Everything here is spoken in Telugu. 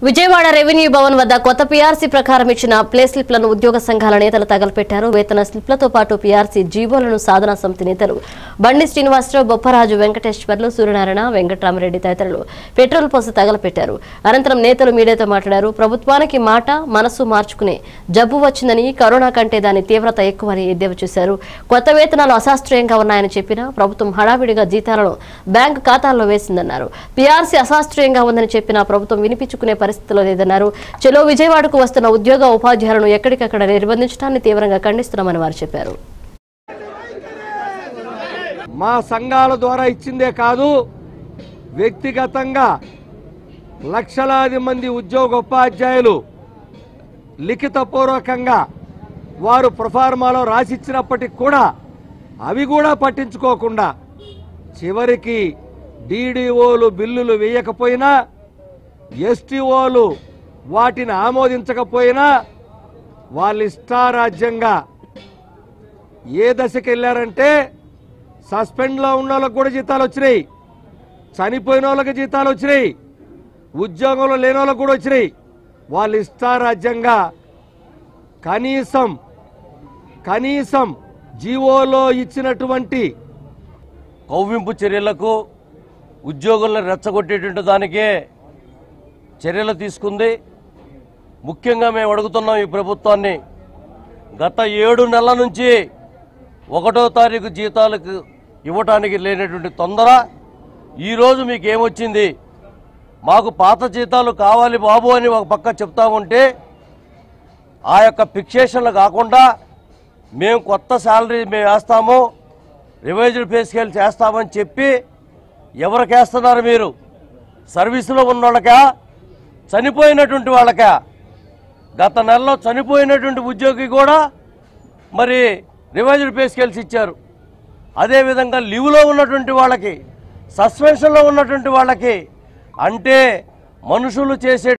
విజయవాడ రెవెన్యూ భవన్ వద్ద కొత్త పీఆర్సీ ప్రకారం ఇచ్చిన ప్లే స్లిప్లను ఉద్యోగ సంఘాల నేతలు తగలపెట్టారు వేతన స్లిప్లతో పాటు పీఆర్సీ జీవోలను సాధనా సమితి నేతలు బండి శ్రీనివాసరావు బొప్పరాజు వెంకటేశ్వర్లు సూర్యనారాయణ వెంకటరామరెడ్డి తదితరులు పెట్రోల్ పోసి తగలపెట్టారు అనంతరం నేతలు మీడియాతో మాట్లాడారు ప్రభుత్వానికి మాట మనసు మార్చుకునే జబ్బు వచ్చిందని కరోనా కంటే దాని తీవ్రత ఎక్కువని ఎద్దేవా చేశారు కొత్త వేతనాలు అశాస్త్రీయంగా ఉన్నాయని చెప్పినా ప్రభుత్వం హడావిడిగా జీతాలను బ్యాంకు ఖాతాల్లో వేసిందన్నారు పీఆర్సీ అశాస్త్రీయంగా ఉందని చెప్పినా ప్రభుత్వం వినిపించుకునే పరిస్థితిలో లేదన్నారు చెలో విజయవాడకు వస్తున్న ఉద్యోగ ఉపాధ్యాయులను ఎక్కడికక్కడ నిర్బంధించడాన్ని తీవ్రంగా ఖండిస్తున్నామని వారు చెప్పారు మా సంఘాల ద్వారా ఇచ్చిందే కాదు వ్యక్తిగతంగా లక్షలాది మంది ఉద్యోగోపాధ్యాయులు లిఖితపూర్వకంగా వారు ప్రొఫార్మాలో రాసిచ్చినప్పటికి కూడా అవి కూడా పట్టించుకోకుండా చివరికి డీడీఓలు బిల్లులు వేయకపోయినా ఎస్టీఓలు వాటిని ఆమోదించకపోయినా వాళ్ళు ఇష్టారాజ్యంగా ఏ దశకి వెళ్ళారంటే సస్పెండ్లో ఉన్న వాళ్ళకి కూడా జీతాలు వచ్చినాయి చనిపోయిన వాళ్ళకి జీతాలు వచ్చినాయి ఉద్యోగంలో లేని వాళ్ళకి కూడా వచ్చినాయి వాళ్ళు ఇష్టారాజ్యంగా కనీసం కనీసం జీవోలో ఇచ్చినటువంటి కవ్వింపు చర్యలకు ఉద్యోగులను రెచ్చగొట్టేటువంటి దానికే చర్యలు తీసుకుంది ముఖ్యంగా మేము అడుగుతున్నాం ఈ ప్రభుత్వాన్ని గత ఏడు నెలల నుంచి ఒకటో తారీఖు జీతాలకు ఇవ్వటానికి లేనటువంటి తొందర ఈరోజు మీకు ఏమొచ్చింది మాకు పాత జీతాలు కావాలి బాబు అని ఒక పక్క చెప్తా ఉంటే ఆ యొక్క ఫిక్సేషన్లు కాకుండా మేము కొత్త శాలరీ మేము వేస్తాము రివైజ్డ్ పే స్కేల్ చేస్తామని చెప్పి ఎవరికి వేస్తున్నారు మీరు సర్వీసులో ఉన్న వాళ్ళకా చనిపోయినటువంటి వాళ్ళకా గత నెలలో చనిపోయినటువంటి ఉద్యోగి కూడా మరి రివైజ్డ్ పే స్కేల్స్ ఇచ్చారు అదేవిధంగా లీవ్లో ఉన్నటువంటి వాళ్ళకి సస్పెన్షన్లో ఉన్నటువంటి వాళ్ళకి అంటే మనుషులు చేసే